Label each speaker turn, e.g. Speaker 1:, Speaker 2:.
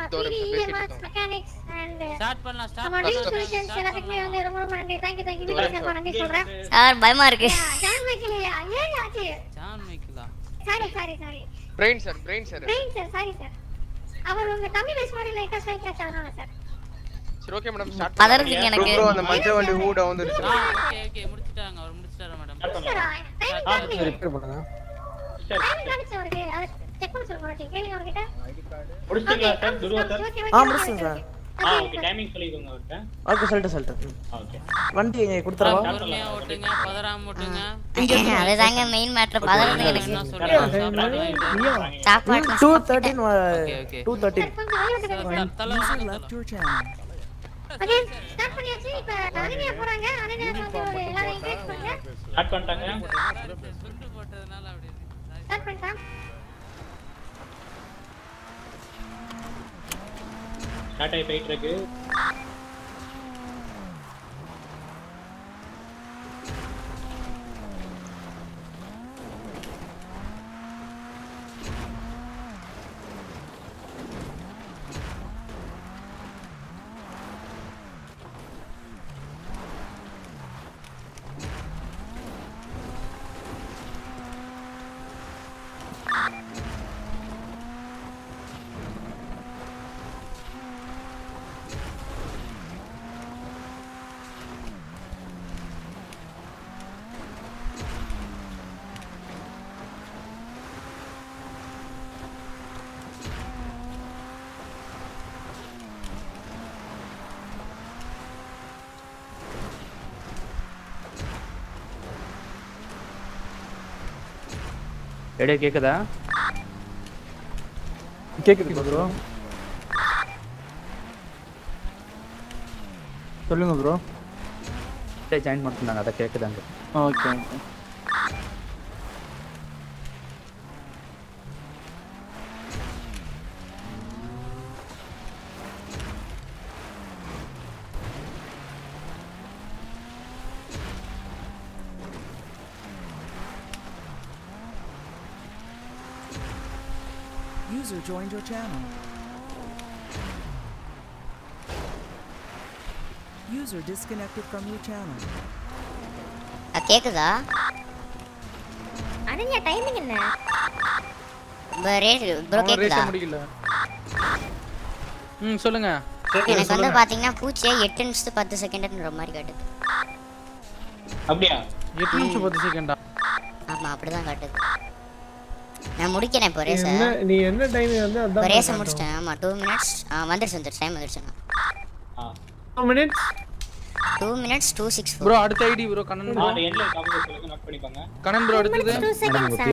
Speaker 1: ஒரு
Speaker 2: பிடி
Speaker 1: நிமிஷம்
Speaker 2: இஎம்எஸ்
Speaker 1: பேசிட்டு
Speaker 2: மெக்கானிக்ஸ் அண்ட்
Speaker 3: ஸ்டார்ட் பண்ணலாம் ஸ்டார்ட்
Speaker 2: நம்ம டீம்
Speaker 1: First-
Speaker 2: சொல்யூஷன்ஸ் எல்லாத்துக்குமே வந்து ரொம்ப ரொம்ப நன்றி தேங்க்யூ தேங்க்யூ வீட்டுக்கு நன்றி சொல்றேன்
Speaker 4: சார் பயமா இருக்கு
Speaker 2: ஜான் மைக்கேலியா ஏன் ஆச்சு
Speaker 3: John Michaela
Speaker 2: sorry sorry sorry
Speaker 1: Brian sir Brian sir
Speaker 2: Brian sir sorry sir அவர் உங்க தம்பி பேச மாதிரி லைட்டா ஸ்ட்ரைக் ஆச்சு அதனால சார்
Speaker 1: சரி ஓகே மேடம் ஸ்டார்ட்
Speaker 4: பதறதுக்கு எனக்கு
Speaker 5: ப்ரோ அந்த மஞ்சள் வண்டி ஊட வந்துருச்சு
Speaker 3: ஆ ஓகே ஓகே முடிச்சிட்டாங்க அவர் முடிச்சிட்டாரு மேடம்
Speaker 2: டைமிங் காட்டுங்க
Speaker 6: ரிப்பேர் பண்ணுங்க
Speaker 2: டைமிங் காட்டுச்சு அவருக்கு அதை செக் பண்ண சொல்லுங்க ஒரு கேளுங்க அவர்கிட்ட
Speaker 7: முடிச்சிங்களா சார் துருவா சார்
Speaker 6: ஆ முடிச்சிட்டேன் சார்
Speaker 7: ஆ ஓகே டைமிங் சொல்லிக்கோங்க அவர்கிட்ட
Speaker 6: ஓகே சொல்லிட்டு சொல்லிட்டு
Speaker 7: ஓகே
Speaker 6: வண்டி கொடுத்துறவா
Speaker 3: பொறுமையா ஓட்டுங்க பதறாம ஓட்டுங்க
Speaker 4: அதுதாங்க மெயின் மேட்டர் பதறதுக்கு எனக்கு
Speaker 3: என்ன சொல்றேன் சாப்பாடு
Speaker 4: சாப்பாடு
Speaker 6: two thirteen
Speaker 3: okay okay
Speaker 6: two thirteen
Speaker 2: கொஞ்சம் வெளிய விட்டுருங்க சார்
Speaker 3: தலை வாங்க தலை.
Speaker 2: ஓகே ஸ்டார்ட் பண்ணியாச்சு இப்போ அனன்யா போறாங்க அனன்யா வந்து ஒரு எல்லாரும் என்கரேஜ் பண்ணுங்க
Speaker 7: ஸ்டார்ட் பண்ணிட்டாங்க
Speaker 3: சுட்டு போட்டதுனால அப்படி இருக்கு. Sorry.
Speaker 2: ஸ்டார்ட் பண்ணிட்டான்
Speaker 7: ஸ்டார்ட் ஆகி போயிட்டு இருக்கு
Speaker 8: ரெடியா கேக்குதா
Speaker 6: கேக்குது ப்ரோ சொல்லுங்க ப்ரோ
Speaker 8: ஜாயின் பண்ணிருந்தாங்க அதை கேக்குதாங்க
Speaker 6: okay okay
Speaker 9: User joined your channel. User disconnected from your channel.
Speaker 4: அது கேக்குதா
Speaker 2: அனன்யா டைமிங் என்ன
Speaker 4: ப்ரோ கேக்குதா
Speaker 8: முடியல ம் சொல்லுங்க
Speaker 4: எனக்கு வந்து பாத்தீங்கன்னா பூச்சியை எட்டு நிமிஷத்து பத்து செகண்ட்ன்ற மாதிரி காட்டுது
Speaker 7: அப்படியா
Speaker 8: எட்டு நிமிஷம் பத்து செகண்டா
Speaker 4: ஆமா அப்படிதான் காட்டுது நான் முடிக்கிறேன் இப்போ ரேஸை
Speaker 10: என்ன நீ என்ன டைம் வந்து
Speaker 4: இப்போ
Speaker 10: அதான்
Speaker 4: ரேஸை முடிச்சிட்டேன் ஆமா டூ மினிட்ஸ் ஆ வந்துருச்சு வந்துருச்சு டைம் வந்துருச்சு
Speaker 7: ஆ
Speaker 10: minutes
Speaker 4: two minutes two six
Speaker 8: bro அடுத்த ஐடி ப்ரோ கண்ணன்
Speaker 7: ஆ
Speaker 8: ப்ரோ
Speaker 7: அந்த எண்ட்ல காப்பி சொல்லுங்க நோட் பண்ணிக்கோங்க
Speaker 8: கண்ணன் ப்ரோ அடுத்தது
Speaker 2: டூ செகண்ட்ஸ்